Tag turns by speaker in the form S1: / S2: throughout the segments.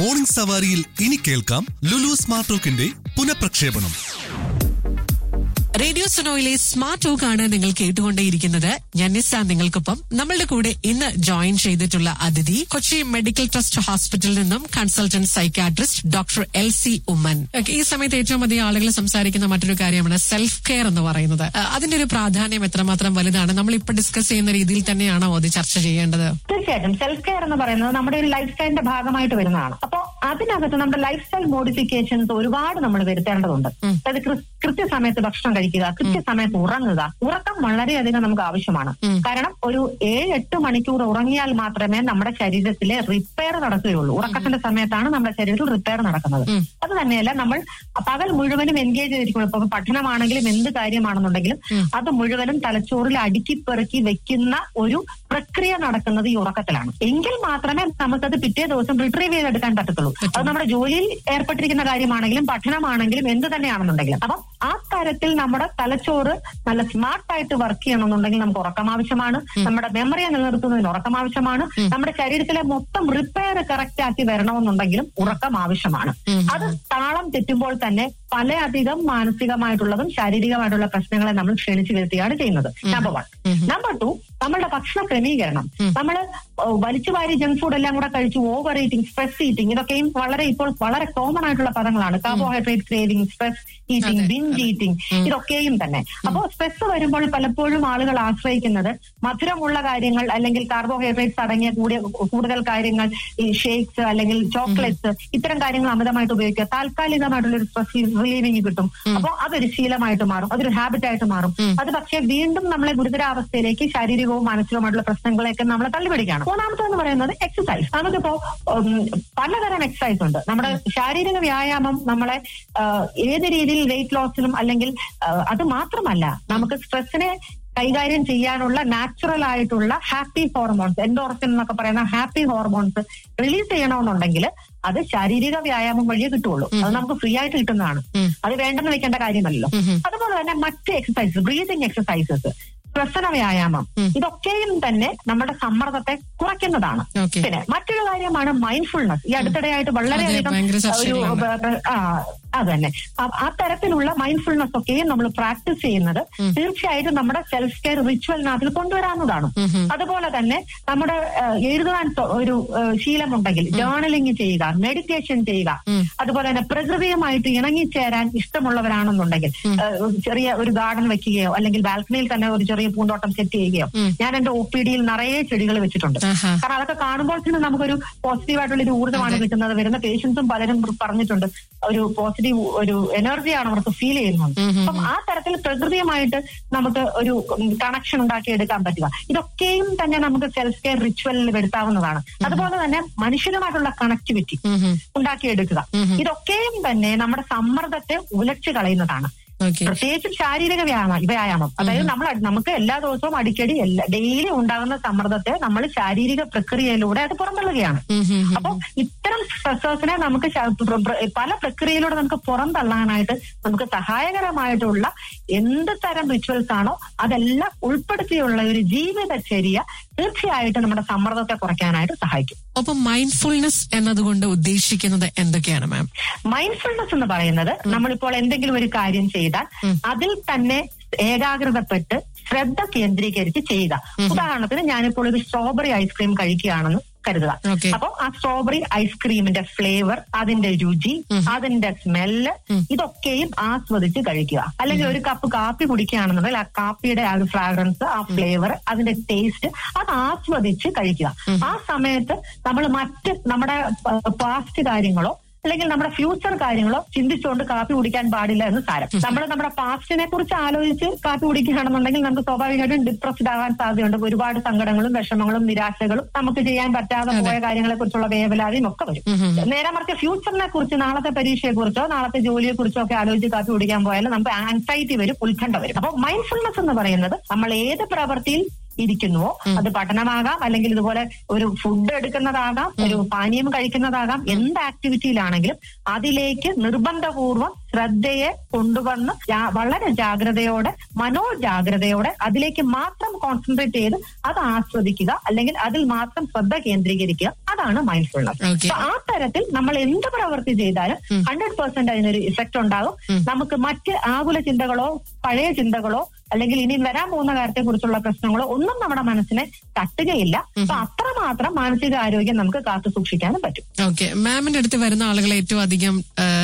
S1: Morning സവാരിയിൽ ഇനി കേൾക്കാം Lulu smart ടോക്കിന്റെ പുനഃപ്രക്ഷേപണം
S2: റേഡിയോ സുനോയിലെ സ്മാർട്ട് ടോക്ക് ആണ് നിങ്ങൾ കേട്ടുകൊണ്ടേയിരിക്കുന്നത് ഞാൻ നിസ്സ നിങ്ങൾക്കൊപ്പം നമ്മളുടെ കൂടെ ഇന്ന് ജോയിൻ ചെയ്തിട്ടുള്ള അതിഥി കൊച്ചി മെഡിക്കൽ ട്രസ്റ്റ് ഹോസ്പിറ്റലിൽ നിന്നും consultant psychiatrist doctor L C Oommen Okay, ഈ സമയത്ത് ഏറ്റവും അധികം ആളുകൾ സംസാരിക്കുന്ന മറ്റൊരു കാര്യമാണ് സെൽഫ് കെയർ എന്ന് പറയുന്നത് അഹ് അതിന്റെ ഒരു പ്രാധാന്യം എത്രമാത്രം വലുതാണ് നമ്മൾ ഇപ്പൊ ഡിസ്കസ് ചെയ്യുന്ന രീതിയിൽ തന്നെയാണോ അത് ചർച്ച ചെയ്യേണ്ടത്
S3: തീർച്ചയായിട്ടും സെൽഫ് കെയർ എന്ന് പറയുന്നത് നമ്മുടെ ഒരു ലൈഫ് സ്റ്റൈലിന്റെ ഭാഗമായിട്ട് വരുന്നതാണ് അപ്പോൾ അതിനകത്ത് നമ്മുടെ ലൈഫ് സ്റ്റൈൽ മോഡിഫിക്കേഷൻസ് ഒരുപാട് നമ്മൾ വരുത്തേണ്ടതുണ്ട് അതായത് കൃ- കൃത്യസമയത്ത് ഭക്ഷണം കഴിക്കുക കൃത്യസമയത്ത് ഉറങ്ങുക ഉറക്കം വളരെയധികം നമുക്ക് ആവശ്യമാണ് കാരണം ഒരു ഏഴ് എട്ട് മണിക്കൂർ ഉറങ്ങിയാൽ മാത്രമേ നമ്മുടെ ശരീരത്തിലെ റിപ്പയർ നടക്കുകയുള്ളൂ ഉറക്കത്തിന്റെ സമയത്താണ് നമ്മുടെ ശരീരത്തിൽ റിപ്പയർ നടക്കുന്നത് അത് തന്നെയല്ല നമ്മൾ പകൽ മുഴുവനും എൻഗേജ് ചെയ്തിരിക്കണം ഇപ്പൊ പഠനമാണെങ്കിലും എന്ത് കാര്യമാണെന്നുണ്ടെങ്കിലും അത് മുഴുവനും തലച്ചോറിൽ അടുക്കി പെറുക്കി വെക്കുന്ന ഒരു പ്രക്രിയ നടക്കുന്നത് ഈ ഉറക്കത്തിലാണ് എങ്കിൽ മാത്രമേ നമുക്കത് പിറ്റേ ദിവസം റിട്രീവ് ചെയ്തെടുക്കാൻ പറ്റത്തുള്ളൂ അത് നമ്മുടെ ജോലിയിൽ ഏർപ്പെട്ടിരിക്കുന്ന കാര്യമാണെങ്കിലും പഠനമാണെങ്കിലും എന്ത് തന്നെയാണെന്നുണ്ടെങ്കിലും അപ്പം ആ തരത്തിൽ നമ്മുടെ തലച്ചോറ് നല്ല സ്മാർട്ടായിട്ട് വർക്ക് ചെയ്യണമെന്നുണ്ടെങ്കിൽ നമുക്ക് ഉറക്കം ആവശ്യമാണ് നമ്മുടെ മെമ്മറിയെ നിലനിർത്തുന്നതിന് ഉറക്കം ആവശ്യമാണ് നമ്മുടെ ശരീരത്തിലെ മൊത്തം റിപ്പയർ കറക്റ്റ് ആക്കി വരണമെന്നുണ്ടെങ്കിലും ഉറക്കം ആവശ്യമാണ് അത് താളം തെറ്റുമ്പോൾ തന്നെ പലയധികം മാനസികമായിട്ടുള്ളതും ശാരീരികമായിട്ടുള്ള പ്രശ്നങ്ങളെ നമ്മൾ ക്ഷണിച്ചു വരുത്തുകയാണ് ചെയ്യുന്നത് നമ്പർ വൺ നമ്പർ ടു നമ്മളുടെ ഭക്ഷണ ക്രമീകരണം നമ്മൾ വലിച്ചു വാരി ജങ്ക് ഫുഡ് എല്ലാം കൂടെ കഴിച്ച് ഓവർ ഈറ്റിംഗ് സ്ട്രെസ് ഈറ്റിംഗ് ഇതൊക്കെയും വളരെ ഇപ്പോൾ വളരെ കോമൺ ആയിട്ടുള്ള പദങ്ങളാണ് carbohydrate craving stress eating binge eating ഇതൊക്കെയും തന്നെ അപ്പോൾ സ്ട്രെസ് വരുമ്പോൾ പലപ്പോഴും ആളുകൾ ആശ്രയിക്കുന്നത് മധുരമുള്ള കാര്യങ്ങൾ അല്ലെങ്കിൽ കാർബോഹൈഡ്രേറ്റ്സ് അടങ്ങിയ കൂടിയ കൂടുതൽ കാര്യങ്ങൾ ഈ ഷേക്സ് അല്ലെങ്കിൽ ചോക്ലേറ്റ്സ് ഇത്തരം കാര്യങ്ങൾ അമിതമായിട്ട് ഉപയോഗിക്കുക താൽക്കാലികമായിട്ടുള്ള ഒരു സ്ട്രെസ് റിലീവിങ് കിട്ടും അപ്പോൾ അതൊരു ശീലമായിട്ട് മാറും അതൊരു ഹാബിറ്റ് ആയിട്ട് മാറും അത് പക്ഷേ വീണ്ടും നമ്മളെ ഗുരുതരാവസ്ഥയിലേക്ക് ശാരീരികവും മാനസികവുമായിട്ടുള്ള പ്രശ്നങ്ങളെയൊക്കെ നമ്മളെ തള്ളിപിടിക്കുകയാണ് മൂന്നാമത്തെന്ന് പറയുന്നത് എക്സസൈസ് നമുക്കിപ്പോ ഉം, പലതരം എക്സസൈസ് ഉണ്ട് നമ്മുടെ ശാരീരിക വ്യായാമം നമ്മളെ ആ, ഏത് രീതിയിൽ വെയിറ്റ് ലോസിനും അല്ലെങ്കിൽ ആ, അത് മാത്രമല്ല നമുക്ക് സ്ട്രെസ്സിനെ കൈകാര്യം ചെയ്യാനുള്ള നാച്ചുറൽ ആയിട്ടുള്ള ഹാപ്പി ഹോർമോൺസ് എൻഡോർഫിൻ എന്നൊക്കെ പറയുന്ന ഹാപ്പി ഹോർമോൺസ് റിലീസ് ചെയ്യണമെന്നുണ്ടെങ്കിൽ അത് ശാരീരിക വ്യായാമം വഴിയേ കിട്ടുള്ളൂ അത് നമുക്ക് ഫ്രീ ആയിട്ട് കിട്ടുന്നതാണ് അത് വേണ്ടെന്ന് വെക്കേണ്ട കാര്യമല്ലല്ലോ അതുപോലെ തന്നെ മറ്റ് എക്സസൈസ് ബ്രീതിങ് എക്സസൈസസ് ശ്വസന വ്യായാമം ഇതൊക്കെയും തന്നെ നമ്മുടെ സമ്മർദ്ദത്തെ കുറയ്ക്കുന്നതാണ്
S2: Okay.
S3: പിന്നെ മറ്റൊരു കാര്യമാണ് മൈൻഡ്ഫുൾനെസ് ഈ അടുത്തിടെയായിട്ട് വളരെയധികം
S2: ഭയങ്കര
S3: ഒരു
S2: ചർച്ചയിലാണ്.
S3: ബ- ബ- ആ അത് തന്നെ ആ- ആ തരത്തിലുള്ള മൈൻഡ്ഫുൾനെസ് ഒക്കെയും നമ്മൾ പ്രാക്ടീസ് ചെയ്യുന്നത് തീർച്ചയായിട്ടും നമ്മുടെ സെൽഫ് കെയർ റിച്വലിനകത്തിൽ കൊണ്ടുവരാവുന്നതാണ് അതുപോലെ തന്നെ നമ്മുടെ ആ, എഴുതുവാൻ തൊ- ഒരു ആ, ശീലമുണ്ടെങ്കിൽ ജേർണലിംഗ് ചെയ്യുക മെഡിറ്റേഷൻ ചെയ്യുക അതുപോലെ തന്നെ പ്രകൃതിയുമായിട്ട് ഇണങ്ങിച്ചേരാൻ ഇഷ്ടമുള്ളവരാണെന്നുണ്ടെങ്കിൽ ആ, ഒരു ചെറിയ ഒരു ഗാർഡൻ വെക്കുകയോ അല്ലെങ്കിൽ ബാൽക്കണിയിൽ തന്നെ ഒരു ചെറിയ പൂന്തോട്ടം സെറ്റ് ചെയ്യുകയോ ഞാൻ എന്റെ ഒ പി ഡിയിൽ നിറയെ ചെടികൾ വെച്ചിട്ടുണ്ട്
S2: ആഹാ.
S3: കാരണം അതൊക്കെ കാണുമ്പോൾ തന്നെ നമുക്കൊരു പോസിറ്റീവ് ആയിട്ടുള്ള ഒരു ഊർജ്ജമാണ് കിട്ടുന്നത് വരുന്ന പേഷ്യൻസും പലരും പറഞ്ഞിട്ടുണ്ട് ഒരു പോസിറ്റീവ് ഒരു എനർജിയാണ് അവർക്ക് ഫീൽ ചെയ്യുന്നത് അപ്പം ആ തരത്തിൽ പ്രകൃതിയുമായിട്ട് നമുക്ക് ഒരു കണക്ഷൻ ഉണ്ടാക്കിയെടുക്കാൻ പറ്റുക ഇതൊക്കെയും തന്നെ നമുക്ക് സെൽഫ് കെയർ റിച്വലിൽ വരുത്താവുന്നതാണ് അതുപോലെ തന്നെ മനുഷ്യനുമായിട്ടുള്ള കണക്ടിവിറ്റി ഉണ്ടാക്കിയെടുക്കുക ഇതൊക്കെയും തന്നെ നമ്മുടെ സമ്മർദ്ദത്തെ ഉലച്ചു കളയുന്നതാണ്
S2: ഓക്കെ
S3: പ്രത്യേകിച്ചും ശാരീരിക വ്യായാമം വ്യായാമം അതായത് നമ്മൾ നമുക്ക് എല്ലാ ദിവസവും അടിക്കടി എല്ലാ ഡെയിലി ഉണ്ടാകുന്ന സമ്മർദ്ദത്തെ നമ്മൾ ശാരീരിക പ്രക്രിയയിലൂടെ അത് പുറന്തള്ളുകയാണ് അപ്പൊ ഇത്തരം സ്ട്രെസ്സേഴ്സിനെ നമുക്ക് ശ- പ്ര- പ്ര- പല പ്രക്രിയയിലൂടെ നമുക്ക് പുറന്തള്ളാനായിട്ട് നമുക്ക് സഹായകരമായിട്ടുള്ള എന്ത് തരം റിച്വൽസ് ആണോ അതെല്ലാം ഉൾപ്പെടുത്തിയുള്ള ഒരു ജീവിതചര്യ തീർച്ചയായിട്ടും നമ്മുടെ സമ്മർദ്ദത്തെ കുറയ്ക്കാനായിട്ട് സഹായിക്കും
S2: അപ്പൊ മൈൻഡ്ഫുൾനെസ് എന്നതുകൊണ്ട് ഉദ്ദേശിക്കുന്നത് എന്തൊക്കെയാണ് മാം
S3: മൈൻഡ്ഫുൾനെസ് എന്ന് പറയുന്നത് നമ്മളിപ്പോൾ എന്തെങ്കിലും ഒരു കാര്യം ചെയ്താൽ അതിൽ തന്നെ ഏകാഗ്രതപ്പെട്ട് ശ്രദ്ധ കേന്ദ്രീകരിച്ച് ചെയ്യുക ഉദാഹരണത്തിന് ഞാനിപ്പോൾ ഒരു സ്ട്രോബെറി ഐസ്ക്രീം കഴിക്കുകയാണെന്ന് കരുതുക
S2: Okay.
S3: അപ്പൊ ആ സ്ട്രോബെറി ഐസ്ക്രീമിന്റെ ഫ്ലേവർ അതിന്റെ രുചി അതിന്റെ സ്മെല്ല് ഇതൊക്കെയും ആസ്വദിച്ച് കഴിക്കുക അല്ലെങ്കിൽ ഒരു കപ്പ് കാപ്പി കുടിക്കുകയാണെന്നുണ്ടെങ്കിൽ ആ കാപ്പിയുടെ ആ ഒരു ഫ്രാഗ്രൻസ് ആ ഫ്ലേവർ അതിന്റെ ടേസ്റ്റ് അത് ആസ്വദിച്ച് കഴിക്കുക ആ സമയത്ത് നമ്മൾ മറ്റ് നമ്മുടെ പാസ്റ്റ് കാര്യങ്ങളോ അല്ലെങ്കിൽ നമ്മുടെ ഫ്യൂച്ചർ കാര്യങ്ങളോ ചിന്തിച്ചുകൊണ്ട് കാപ്പി കുടിക്കാൻ പാടില്ല എന്ന് സാരം നമ്മൾ നമ്മുടെ പാസ്റ്റിനെ കുറിച്ച് ആലോചിച്ച് കാപ്പി കുടിക്കുകയാണെന്നുണ്ടെങ്കിൽ നമുക്ക് സ്വാഭാവികമായിട്ടും ഡിപ്രസ്ഡ് ആകാൻ സാധ്യതയുണ്ട് ഒരുപാട് സങ്കടങ്ങളും വിഷമങ്ങളും നിരാശകളും നമുക്ക് ചെയ്യാൻ പറ്റാതെ പോയ കാര്യങ്ങളെ കുറിച്ചുള്ള വേവലാതിയും ഒക്കെ വരും നേരെ മറിച്ച് ഫ്യൂച്ചറിനെ കുറിച്ച് നാളത്തെ പരീക്ഷയെ കുറിച്ചോ നാളത്തെ ജോലിയെ കുറിച്ചോ ഒക്കെ ആലോചിച്ച് കാപ്പി കുടിക്കാൻ പോയാൽ നമുക്ക് ആൻസൈറ്റി വരും ഉത്കണ്ഠ വരും അപ്പൊ മൈൻഡ്ഫുൾനെസ് എന്ന് പറയുന്നത് നമ്മൾ ഏത് പ്രവൃത്തിയിൽ ഇരിക്കുന്നുവോ അത് പഠനമാകാം അല്ലെങ്കിൽ ഇതുപോലെ ഒരു ഫുഡ് എടുക്കുന്നതാകാം ഒരു പാനീയം കഴിക്കുന്നതാകാം എന്ത് ആക്ടിവിറ്റിയിലാണെങ്കിലും അതിലേക്ക് നിർബന്ധപൂർവം ശ്രദ്ധയെ കൊണ്ടുവന്ന് ജാ- വളരെ ജാഗ്രതയോടെ മനോജാഗ്രതയോടെ അതിലേക്ക് മാത്രം കോൺസെൻട്രേറ്റ് ചെയ്ത് അത് ആസ്വദിക്കുക അല്ലെങ്കിൽ അതിൽ മാത്രം ശ്രദ്ധ കേന്ദ്രീകരിക്കുക അതാണ് മൈൻഡ്ഫുൾനെസ്
S2: ഓക്കെ
S3: അപ്പൊ ആ തരത്തിൽ നമ്മൾ എന്ത് പ്രവൃത്തി ചെയ്താലും ഹൺഡ്രഡ് പെർസെന്റ് അതിനൊരു ഇഫക്റ്റ് ഉണ്ടാകും നമുക്ക് മറ്റ് ആകുല ചിന്തകളോ പഴയ ചിന്തകളോ അല്ലെങ്കിൽ ഇനി വരാൻ പോകുന്ന കാര്യത്തെ കുറിച്ചുള്ള പ്രശ്നങ്ങളോ ഒന്നും നമ്മുടെ മനസ്സിനെ തട്ടുകയില്ല അപ്പൊ അത്രമാത്രം മാനസിക ആരോഗ്യം നമുക്ക് കാത്തു സൂക്ഷിക്കാനും പറ്റും
S2: ഓക്കെ മാമിന്റെ അടുത്ത് വരുന്ന ആളുകൾ ഏറ്റവും അധികം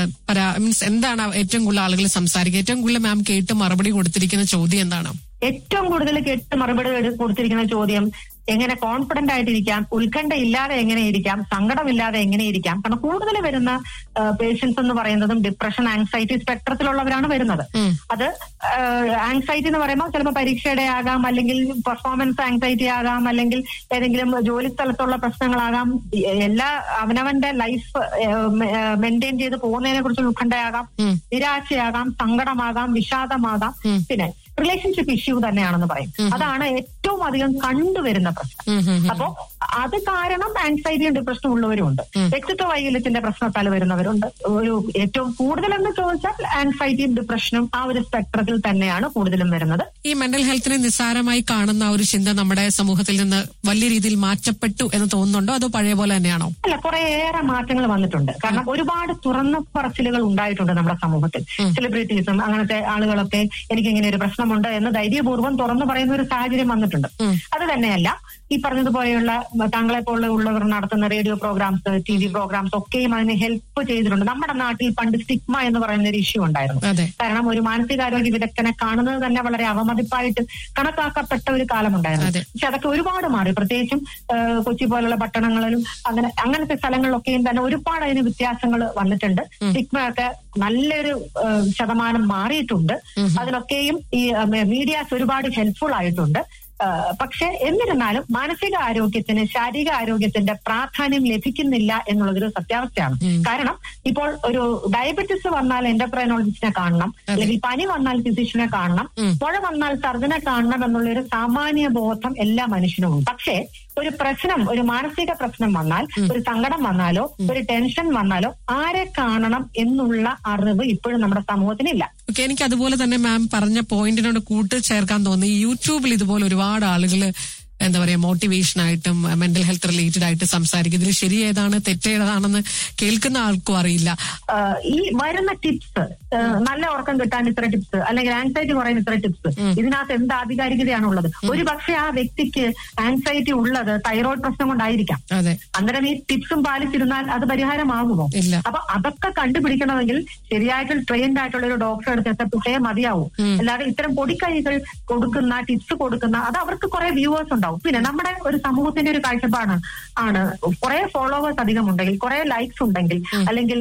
S2: മീൻസ് എന്താണ് ഏറ്റവും കൂടുതൽ ആളുകൾ സംസാരിക്കുക ഏറ്റവും കൂടുതൽ മാം കേട്ട് മറുപടി കൊടുത്തിരിക്കുന്ന ചോദ്യം എന്താണ്
S3: ഏറ്റവും കൂടുതൽ കേട്ട് മറുപടി എടു- കൊടുത്തിരിക്കുന്ന ചോദ്യം എങ്ങനെ കോൺഫിഡന്റ് ആയിട്ടിരിക്കാം ഉത്കണ്ഠ ഇല്ലാതെ എങ്ങനെ ഇരിക്കാം സങ്കടമില്ലാതെ എങ്ങനെ ഇരിക്കാം കാരണം കൂടുതൽ വരുന്ന പേഷ്യൻസ് എന്ന് പറയുന്നതും ഡിപ്രഷൻ ആങ്സൈറ്റി സ്പെക്ട്രത്തിലുള്ളവരാണ് വരുന്നത്
S2: ഉം.
S3: അത് ആങ്സൈറ്റി എന്ന് പറയുമ്പോൾ ചിലപ്പോൾ പരീക്ഷയുടെ ആകാം അല്ലെങ്കിൽ പെർഫോമൻസ് ആങ്സൈറ്റി ആകാം അല്ലെങ്കിൽ ഏതെങ്കിലും ജോലി സ്ഥലത്തുള്ള പ്രശ്നങ്ങളാകാം ഈ എല്ലാ അവനവന്റെ ലൈഫ് മെയിൻറ്റെയിൻ ചെയ്ത് പോകുന്നതിനെ കുറിച്ച് ഉത്കണ്ഠയാകാം
S2: ഉം.
S3: നിരാശയാകാം സങ്കടമാകാം വിഷാദമാകാം
S2: ഉം.
S3: പിന്നെ റിലേഷൻഷിപ്പ് ഇഷ്യൂ തന്നെയാണെന്ന് പറയും അതാണ് ഏറ്റവും അധികം കണ്ടുവരുന്ന പ്രശ്നം
S2: ഉം, ഉം, ഉം.
S3: അപ്പോ അത് കാരണം ആൻസൈറ്റിയും ഡിപ്രഷനും ഉള്ളവരുണ്ട് വ്യക്തിത്വ വൈകല്യത്തിന്റെ പ്രശ്നത്താൽ വരുന്നവരുണ്ട് ഒരു ഏറ്റവും കൂടുതലെന്ന് ചോദിച്ചാൽ ആൻസൈറ്റിയും ഡിപ്രഷനും ആ ഒരു സ്പെക്ട്രത്തിൽ തന്നെയാണ് കൂടുതലും വരുന്നത്
S2: ഈ മെന്റൽ ഹെൽത്തിനെ നിസ്സാരമായി കാണുന്ന ആ ഒരു ചിന്ത നമ്മുടെ സമൂഹത്തിൽ നിന്ന് വലിയ രീതിയിൽ മാറ്റപ്പെട്ടു എന്ന് തോന്നുന്നുണ്ടോ അതോ പഴയ പോലെ തന്നെയാണോ
S3: അല്ല കുറേയേറെ മാറ്റങ്ങൾ വന്നിട്ടുണ്ട് കാരണം ഒരുപാട് തുറന്ന പറച്ചിലുകൾ ഉണ്ടായിട്ടുണ്ട് നമ്മുടെ സമൂഹത്തിൽ സെലിബ്രിറ്റീസും അങ്ങനത്തെ ആളുകളൊക്കെ എനിക്ക് ഇങ്ങനെ ഒരു പ്രശ്നമുണ്ട് എന്ന് ധൈര്യപൂർവ്വം തുറന്നു പറയുന്ന ഒരു സാഹചര്യം വന്നിട്ടുണ്ട്
S2: ഉം.
S3: അത് തന്നെയല്ല ഈ പറഞ്ഞതുപോലെയുള്ള താങ്കളെ പോലുള്ള ഉള്ളവർ നടത്തുന്ന radio programs T V programs ഒക്കെയും അതിന് ഹെൽപ്പ് ചെയ്തിട്ടുണ്ട് നമ്മുടെ നാട്ടിൽ പണ്ട് സ്റ്റിഗ്മ എന്ന് പറയുന്ന ഒരു ഇഷ്യൂ ഉണ്ടായിരുന്നു
S2: അതെ
S3: കാരണം ഒരു മാനസികാരോഗ്യ വിദഗ്ധനെ കാണുന്നത് തന്നെ വളരെ അവമതിപ്പായിട്ട് കണക്കാക്കപ്പെട്ട ഒരു കാലമുണ്ടായിരുന്നു
S2: അതെ.
S3: പക്ഷെ അതൊക്കെ ഒരുപാട് മാറി പ്രത്യേകിച്ചും ആ, കൊച്ചി പോലുള്ള പട്ടണങ്ങളിലും അങ്ങനെ അങ്ങനത്തെ സ്ഥലങ്ങളിലൊക്കെയും തന്നെ ഒരുപാട് അതിന് വ്യത്യാസങ്ങൾ വന്നിട്ടുണ്ട് സ്റ്റിഗ്മ ഒക്കെ നല്ലൊരു ആ, ശതമാനം മാറിയിട്ടുണ്ട് അതിലൊക്കെയും ഈ മീഡിയാസ് ഒരുപാട് ഹെൽപ്ഫുൾ ആയിട്ടുണ്ട് ആ, പക്ഷെ എന്നിരുന്നാലും മാനസിക ആരോഗ്യത്തിന് ശാരീരിക ആരോഗ്യത്തിന്റെ പ്രാധാന്യം ലഭിക്കുന്നില്ല എന്നുള്ളതൊരു സത്യാവസ്ഥയാണ് കാരണം ഇപ്പോൾ ഒരു ഡയബറ്റിസ് വന്നാൽ എന്റർപ്രൈനോളജിസ്റ്റിനെ കാണണം അല്ലെങ്കിൽ പനി വന്നാൽ ഫിസിഷ്യനെ കാണണം മുഴ വന്നാൽ സർജനെ കാണണം എന്നുള്ള ഒരു സാമാന്യ ബോധം എല്ലാ മനുഷ്യനും ഉണ്ട് പക്ഷേ ഒരു പ്രശ്നം ഒരു മാനസിക പ്രശ്നം വന്നാൽ ഒരു സങ്കടം വന്നാലോ ഒരു ടെൻഷൻ വന്നാലോ ആരെ കാണണം എന്നുള്ള അറിവ് ഇപ്പോഴും നമ്മുടെ സമൂഹത്തിനില്ല
S2: ഓക്കെ എനിക്ക് അതുപോലെ തന്നെ മാം പറഞ്ഞ പോയിന്റിനോട് കൂട്ട് ചേർക്കാൻ തോന്നി യൂട്യൂബിൽ ഇതുപോലെ ഒരുപാട് ആളുകൾ എന്താ പറയാ മോട്ടിവേഷൻ ആയിട്ടും മെന്റൽ ഹെൽത്ത് റിലേറ്റഡ് ആയിട്ട് സംസാരിക്കും ഇതിൽ ശരി ഏതാണ് തെറ്റേതാണെന്ന് കേൾക്കുന്ന ആൾക്കും അറിയില്ല
S3: ആഹ് ഈ വരുന്ന ടിപ്സ് നല്ല ഉറക്കം കിട്ടാൻ ഇത്ര ടിപ്സ് അല്ലെങ്കിൽ ആൻസൈറ്റി കുറയാൻ ഇത്ര ടിപ്സ് ഇതിനകത്ത് എന്ത് ആധികാരികതയാണുള്ളത് ഒരു പക്ഷേ ആ വ്യക്തിക്ക് ആൻസൈറ്റി ഉള്ളത് തൈറോയ്ഡ് പ്രശ്നം കൊണ്ടായിരിക്കാം
S2: അതെ
S3: അന്നേരം ഈ ടിപ്സും പാലിച്ചിരുന്നാൽ അത് പരിഹാരമാകുമോ
S2: ഇല്ല
S3: അപ്പൊ അതൊക്കെ കണ്ടുപിടിക്കണമെങ്കിൽ ശരിയായിട്ട് ട്രെയിൻഡ് ആയിട്ടുള്ള ഒരു ഡോക്ടറെ അടുത്ത് എത്തപ്പെട്ടേ മതിയാവും അല്ലാതെ ഇത്തരം പൊടിക്കൈകൾ കൊടുക്കുന്ന ടിപ്സ് കൊടുക്കുന്ന അത് അവർക്ക് കുറെ വ്യൂവേഴ്സ് ഉണ്ടാവും പിന്നെ നമ്മുടെ ഒരു സമൂഹത്തിന്റെ ഒരു കാഴ്ചപ്പാടാണ് ആണ് കുറെ ഫോളോവേഴ്സ് അധികം ഉണ്ടെങ്കിൽ കുറെ ലൈക്സ് ഉണ്ടെങ്കിൽ അല്ലെങ്കിൽ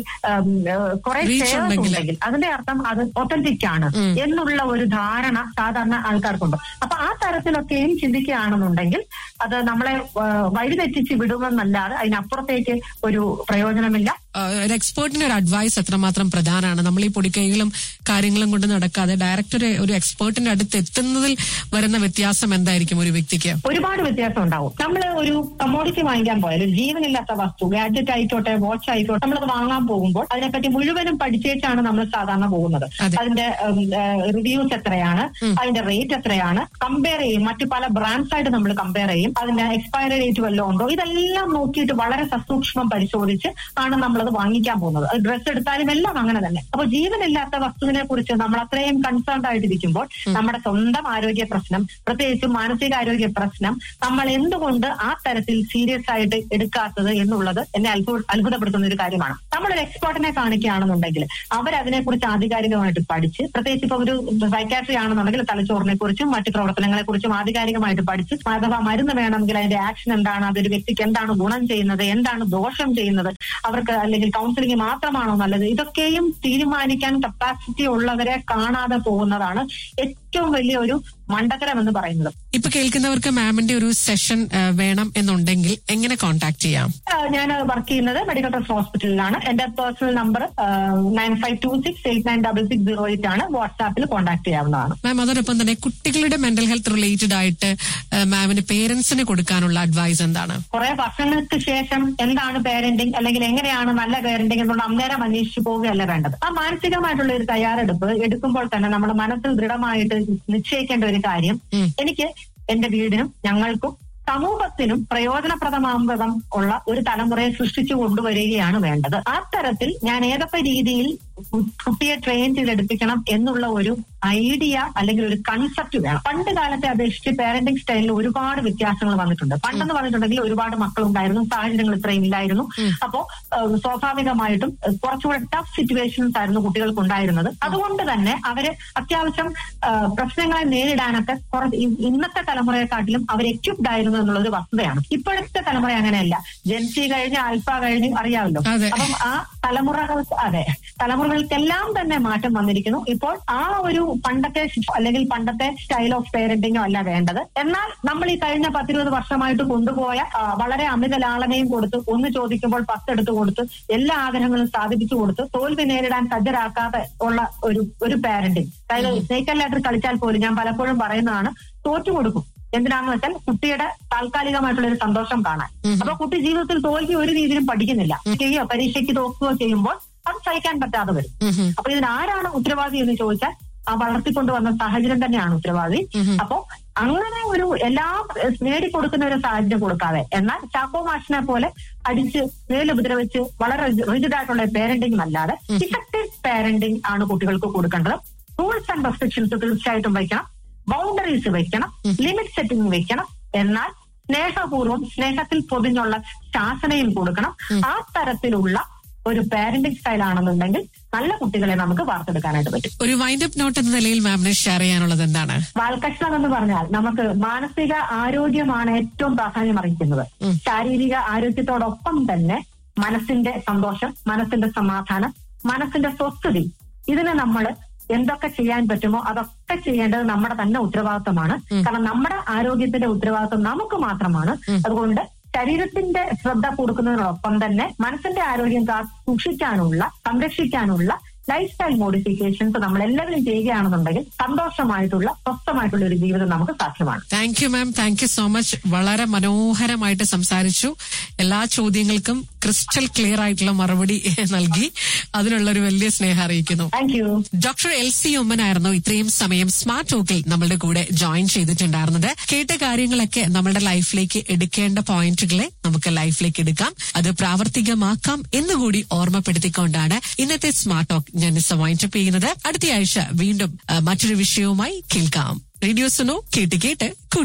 S3: കുറെ
S2: Reach
S3: ഷെയർസ്
S2: ഉണ്ടെങ്കിൽ.
S3: ഉണ്ടെങ്കിൽ അതിന്റെ അർത്ഥം അത് ഒത്തന്റിക് ആണ് എന്നുള്ള ഒരു ധാരണ സാധാരണ ആൾക്കാർക്കുണ്ട് അപ്പൊ ആ തരത്തിലൊക്കെയും ചിന്തിക്കുകയാണെന്നുണ്ടെങ്കിൽ അത് നമ്മളെ ആ, വഴിതെറ്റിച്ച് വിടുമെന്നല്ലാതെ അതിനപ്പുറത്തേക്ക് ഒരു പ്രയോജനമില്ല
S2: ആ, ഒരു എക്സ്പേർട്ടിന് ഒരു അഡ്വൈസ് എത്രമാത്രം പ്രധാനമാണ് നമ്മൾ ഈ പൊടിക്കൈകളും കാര്യങ്ങളും കൊണ്ട് നടക്കാതെ ഡയറക്റ്റ് ഒരു ഒരു എക്സ്പേർട്ടിന്റെ അടുത്ത് എത്തുന്നതിൽ വരുന്ന വ്യത്യാസം എന്തായിരിക്കും ഒരു വ്യക്തിക്ക്
S3: ഒരുപാട് വ്യത്യാസം ഉണ്ടാവും നമ്മൾ ഒരു കമ്മോഡിറ്റി വാങ്ങിക്കാൻ പോയാൽ ഒരു ജീവനില്ലാത്ത വസ്തു ഗാഡ്ജറ്റ് ആയിക്കോട്ടെ വാച്ച് ആയിക്കോട്ടെ നമ്മളത് വാങ്ങാൻ പോകുമ്പോൾ അതിനെപ്പറ്റി മുഴുവനും പഠിച്ചേച്ചാണ് നമ്മൾ സാധാരണ പോകുന്നത്
S2: അതെ.
S3: അതിന്റെ റിവ്യൂസ് എത്രയാണ് അതിന്റെ റേറ്റ് എത്രയാണ് കമ്പയർ ചെയ്യും മറ്റു പല ബ്രാൻഡ്സ് ആയിട്ട് നമ്മൾ കമ്പയർ ചെയ്യും അതിന്റെ എക്സ്പയറി ഡേറ്റ് വല്ലതും ഉണ്ടോ ഇതെല്ലാം നോക്കിയിട്ട് വളരെ സസൂക്ഷ്മം പരിശോധിച്ച് ആണ് നമ്മളത് വാങ്ങിക്കാൻ പോകുന്നത് അത് ഡ്രസ്സ് എടുത്താലും എല്ലാം അങ്ങനെ തന്നെ അപ്പൊ ജീവനില്ലാത്ത വസ്തുവിനെ കുറിച്ച് നമ്മൾ അത്രയും കൺസേൺഡ് ആയിട്ടിരിക്കുമ്പോൾ നമ്മുടെ സ്വന്തം ആരോഗ്യ പ്രശ്നം പ്രത്യേകിച്ച് മാനസികാരോഗ്യ പ്രശ്നം നമ്മൾ എന്തുകൊണ്ട് ആ തരത്തിൽ സീരിയസ് ആയിട്ട് എടുക്കാത്തത് എന്നുള്ളത് എന്നെ അത്ഭുത അത്ഭുതപ്പെടുത്തുന്ന ഒരു കാര്യമാണ് നമ്മളൊരു എക്സ്പേർട്ടിനെ കാണിക്കുകയാണെന്നുണ്ടെങ്കിൽ അവരതിനെക്കുറിച്ച് ആധികാരികമായിട്ട് പഠിച്ച് പ്രത്യേകിച്ച് ഇപ്പൊ ഒരു സൈക്കാട്രി ആണെന്നുണ്ടെങ്കിൽ തലച്ചോറിനെ കുറിച്ചും മറ്റു പ്രവർത്തനങ്ങളെ കുറിച്ചും ആധികാരികമായിട്ട് പഠിച്ച് അഥവാ മരുന്ന് വേണമെങ്കിൽ അതിന്റെ ആക്ഷൻ എന്താണ് അതൊരു വ്യക്തിക്ക് എന്താണ് ഗുണം ചെയ്യുന്നത് എന്താണ് ദോഷം ചെയ്യുന്നത് അവർക്ക് അല്ലെങ്കിൽ കൗൺസിലിംഗ് മാത്രമാണോ നല്ലത് ഇതൊക്കെയും തീരുമാനിക്കാൻ കപ്പാസിറ്റി ഉള്ളവരെ കാണാതെ പോകുന്നതാണ് ഏറ്റവും ഏറ്റവും വലിയ ഒരു മണ്ടത്തരം എന്ന് പറയുന്നത്
S2: ഇപ്പൊ കേൾക്കുന്നവർക്ക് മാമിന്റെ ഒരു സെഷൻ വേണം എന്നുണ്ടെങ്കിൽ എങ്ങനെ കോൺടാക്ട് ചെയ്യാം
S3: ഞാൻ വർക്ക് ചെയ്യുന്നത് മെഡിക്കൽ ട്രസ്റ്റ് ഹോസ്പിറ്റലിലാണ് എന്റെ personal number nine five two six eight nine double six zero eight ആണ് വാട്സാപ്പിൽ കോൺടാക്ട് ചെയ്യാവുന്നതാണ്
S2: മാം അതോടൊപ്പം തന്നെ കുട്ടികളുടെ മെന്റൽ ഹെൽത്ത് റിലേറ്റഡ് ആയിട്ട് മാമിന് പേരൻസിന് കൊടുക്കാനുള്ള അഡ്വൈസ് എന്താണ്
S3: കുറെ വർഷങ്ങൾക്ക് ശേഷം എന്താണ് പേരന്റിങ് അല്ലെങ്കിൽ എങ്ങനെയാണ് നല്ല പേരന്റിങ് എന്നുള്ള അന്നേരം അന്വേഷിച്ചു പോവുകയല്ല വേണ്ടത് ആ മാനസികമായിട്ടുള്ള ഒരു തയ്യാറെടുപ്പ് എടുക്കുമ്പോൾ തന്നെ നമ്മുടെ മനസ്സിൽ ദൃഢമായിട്ട് നിശ്ചയിക്കേണ്ട ഒരു കാര്യം
S2: ഉം.
S3: എനിക്ക് എന്റെ വീടിനും ഞങ്ങൾക്കും സമൂഹത്തിനും പ്രയോജനപ്രദമാകും ഉള്ള ഒരു തലമുറയെ സൃഷ്ടിച്ചു കൊണ്ടുവരികയാണ് വേണ്ടത് ആ തരത്തിൽ ഞാൻ ഏതൊക്കെ രീതിയിൽ കു- കുട്ടിയെ ട്രെയിൻ ചെയ്തെടുപ്പിക്കണം എന്നുള്ള ഒരു ഐഡിയ അല്ലെങ്കിൽ ഒരു കൺസെപ്റ്റ് വേണം പണ്ട് കാലത്തെ അപേക്ഷിച്ച് പാരന്റിംഗ് സ്റ്റൈലിൽ ഒരുപാട് വ്യത്യാസങ്ങൾ വന്നിട്ടുണ്ട് പണ്ടെന്ന് പറഞ്ഞിട്ടുണ്ടെങ്കിൽ ഒരുപാട് മക്കളുണ്ടായിരുന്നു സാഹചര്യങ്ങൾ ഇത്രയും ഇല്ലായിരുന്നു അപ്പോ ഏഹ്, സ്വാഭാവികമായിട്ടും ഏഹ്, കുറച്ചുകൂടെ ടഫ് സിറ്റുവേഷൻസ് ആയിരുന്നു കുട്ടികൾക്ക് ഉണ്ടായിരുന്നത് അതുകൊണ്ട് തന്നെ അവര് അത്യാവശ്യം ഏഹ്, പ്രശ്നങ്ങളെ നേരിടാനൊക്കെ കുറച്ച് ഇ- ഇന്നത്തെ തലമുറയെക്കാട്ടിലും അവർ എക്യുപ്ഡ് ആയിരുന്നു എന്നുള്ള ഒരു വസ്തുതയാണ് ഇപ്പോഴത്തെ തലമുറ അങ്ങനെയല്ല ജെൻസി കഴിഞ്ഞ് ആൽഫ കഴിഞ്ഞ് അറിയാമല്ലോ
S2: അതെ.
S3: അപ്പം ആ തലമുറകൾ അതെ തലമുറകൾക്കെല്ലാം തന്നെ മാറ്റം വന്നിരിക്കുന്നു ഇപ്പോൾ ആ ഒരു പണ്ടത്തെ ശി- അല്ലെങ്കിൽ പണ്ടത്തെ സ്റ്റൈൽ ഓഫ് പേരന്റിങ്ങോ അല്ല വേണ്ടത് എന്നാൽ നമ്മൾ ഈ കഴിഞ്ഞ പത്തിരുപത് വർഷമായിട്ട് കൊണ്ടുപോയ ആ, വളരെ അമിത ലാളനയും കൊടുത്ത് ഒന്ന് ചോദിക്കുമ്പോൾ പത്തെടുത്ത് കൊടുത്ത് എല്ലാ ആഗ്രഹങ്ങളും സാധിപ്പിച്ചു കൊടുത്ത് തോൽവി നേരിടാൻ സജ്ജരാക്കാതെ ഉള്ള ഒരു ഒരു പാരന്റിങ് അതായത് സ്നേക്കല്ലായിട്ട് കളിച്ചാൽ പോലും ഞാൻ പലപ്പോഴും പറയുന്നതാണ് തോറ്റു കൊടുക്കും എന്തിനാന്ന് വെച്ചാൽ കുട്ടിയുടെ താൽക്കാലികമായിട്ടുള്ള ഒരു സന്തോഷം കാണാൻ അപ്പൊ കുട്ടി ജീവിതത്തിൽ തോൽവി ഒരു രീതിയിലും പഠിക്കുന്നില്ല ചെയ്യുകയോ പരീക്ഷയ്ക്ക് തോക്കുകയോ ചെയ്യുമ്പോൾ അത് സഹിക്കാൻ പറ്റാതെ വരും
S2: ഉം.
S3: അപ്പൊ ഇതിന് ആരാണ് ഉത്തരവാദി എന്ന് ചോദിച്ചാൽ ആ വളർത്തിക്കൊണ്ടുവന്ന സാഹചര്യം തന്നെയാണ് ഉത്തരവാദി അപ്പോ അങ്ങനെ ഒരു എല്ലാം ഏഹ്, നേടിക്കൊടുക്കുന്ന ഒരു സാഹചര്യം കൊടുക്കാതെ എന്നാൽ ചാക്കോ മാഷിനെ പോലെ അടിച്ച് മേലുപദ്രവിച്ച് വളരെ റിജിഡ് ആയിട്ടുള്ള പേരന്റിംഗ് അല്ലാതെ ഇഫക്റ്റീവ് പേരന്റിംഗ് ആണ് കുട്ടികൾക്ക് കൊടുക്കേണ്ടത് റൂൾസ് ആൻഡ് റെസ്ട്രിക്ഷൻസ് തീർച്ചയായിട്ടും വയ്ക്കണം ബൗണ്ടറീസ് വെക്കണം ലിമിറ്റ് സെറ്റിംഗ് വെക്കണം എന്നാൽ സ്നേഹപൂർവ്വം സ്നേഹത്തിൽ പൊതിഞ്ഞുള്ള ശാസനയും കൊടുക്കണം ആ തരത്തിലുള്ള ഒരു പാരന്റിംഗ് സ്റ്റൈൽ ആണെന്നുണ്ടെങ്കിൽ നല്ല കുട്ടികളെ നമുക്ക് വാർത്തെടുക്കാനായിട്ട് പറ്റും
S2: ഒരു വൈൻഡപ്പ് നോട്ട് എന്ന നിലയിൽ മാമിന് ഷെയർ ചെയ്യാനുള്ളത് എന്താണ്
S3: വാൽക്കഷ്ണം എന്ന് പറഞ്ഞാൽ നമുക്ക് മാനസിക ആരോഗ്യമാണ് ഏറ്റവും പ്രാധാന്യം അറിയിക്കുന്നത് ശാരീരിക ആരോഗ്യത്തോടൊപ്പം തന്നെ മനസ്സിന്റെ സന്തോഷം മനസ്സിന്റെ സമാധാനം മനസ്സിന്റെ സ്വസ്ഥതി ഇതിന് നമ്മൾ എന്തൊക്കെ ചെയ്യാൻ പറ്റുമോ അതൊക്കെ ചെയ്യേണ്ടത് നമ്മുടെ തന്നെ ഉത്തരവാദിത്തമാണ് കാരണം നമ്മുടെ ആരോഗ്യത്തിന്റെ ഉത്തരവാദിത്തം നമുക്ക് മാത്രമാണ് അതുകൊണ്ട് ശരീരത്തിന്റെ ശ്രദ്ധ കൊടുക്കുന്നതിനോടൊപ്പം തന്നെ മനസ്സിന്റെ ആരോഗ്യം കാ- സൂക്ഷിക്കാനുള്ള സംരക്ഷിക്കാനുള്ള ലൈഫ് സ്റ്റൈൽ മോഡിഫിക്കേഷൻസ് നമ്മൾ എല്ലാവരും ചെയ്യുകയാണെന്നുണ്ടെങ്കിൽ സന്തോഷമായിട്ടുള്ള സ്വസ്ഥമായിട്ടുള്ള ഒരു ജീവിതം നമുക്ക് സാധ്യമാണ്
S2: thank you ma'am thank you so much വളരെ മനോഹരമായിട്ട് സംസാരിച്ചു എല്ലാ ചോദ്യങ്ങൾക്കും ക്രിസ്റ്റൽ ക്ലിയർ ആയിട്ടുള്ള മറുപടി നൽകി അതിനുള്ള ഒരു വലിയ സ്നേഹം അറിയിക്കുന്നു
S3: thank you
S2: doctor L C ഉമ്മനായിരുന്നു ഇത്രയും സമയം സ്മാർട്ട് ടോക്കിൽ നമ്മളുടെ കൂടെ ജോയിൻ ചെയ്തിട്ടുണ്ടായിരുന്നത് കേട്ട കാര്യങ്ങളൊക്കെ നമ്മുടെ ലൈഫിലേക്ക് എടുക്കേണ്ട പോയിന്റുകളെ നമുക്ക് ലൈഫിലേക്ക് എടുക്കാം അത് പ്രാവർത്തികമാക്കാം എന്നുകൂടി ഓർമ്മപ്പെടുത്തിക്കൊണ്ടാണ് ഇന്നത്തെ സ്മാർട്ട് ടോക്ക് ഞാൻ വൈൻഡപ്പ് ചെയ്യുന്നത് അടുത്ത ആഴ്ച വീണ്ടും ആ, മറ്റൊരു വിഷയവുമായി കേൾക്കാം റേഡിയോ സുനോ കേട്ട് കേട്ട് കൂടെ